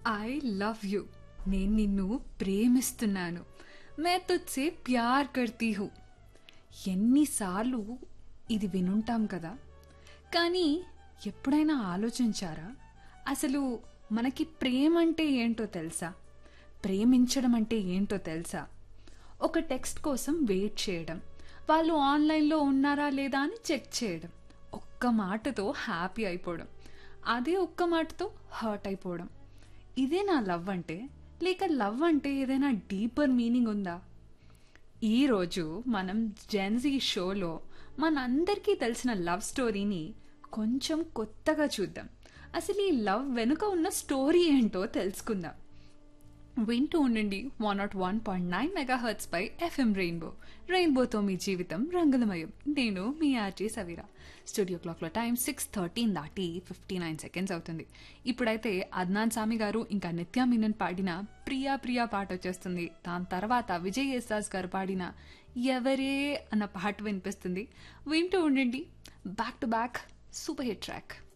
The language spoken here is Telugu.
ఐ లవ్ యూ నేను నిన్ను ప్రేమిస్తున్నాను మే తుజ్సే ప్యార్ కర్తీ హూ ఎన్నిసార్లు ఇది వినుంటాం కదా కానీ ఎప్పుడైనా ఆలోచించారా అసలు మనకి ప్రేమ అంటే ఏంటో తెలుసా ప్రేమించడం అంటే ఏంటో తెలుసా ఒక టెక్స్ట్ కోసం వెయిట్ చేయడం వాళ్ళు ఆన్లైన్లో ఉన్నారా లేదా అని చెక్ చేయడం ఒక్క మాటతో హ్యాపీ అయిపోవడం అదే ఒక్క మాటతో హర్ట్ అయిపోవడం ఇదే నా లవ్ అంటే లేక లవ్ అంటే ఏదైనా డీపర్ మీనింగ్ ఉందా ఈరోజు మనం జెన్జీ షోలో మనందరికీ తెలిసిన లవ్ స్టోరీని కొంచెం కొత్తగా చూద్దాం అసలు ఈ లవ్ వెనుక ఉన్న స్టోరీ ఏంటో తెలుసుకుందాం వింటూ ఉండండి one naught one point nine mega hertz పై ఎఫ్ఎం రెయిన్బో రెయిన్బోతో మీ జీవితం రంగులమయం నేను మీ ఆర్జే సవీరా స్టూడియో క్లాక్లో టైం సిక్స్ థర్టీన్ దాటి ఫిఫ్టీ నైన్ సెకండ్స్ అవుతుంది ఇప్పుడైతే అద్నాన్ సామి గారు ఇంకా నిత్యా మీనన్ పాడిన ప్రియా ప్రియా పాట వచ్చేస్తుంది దాని తర్వాత విజయ్ యేసుదాస్ గారు పాడిన ఎవరే అన్న పాట వినిపిస్తుంది వింటూ ఉండండి back to back super hit track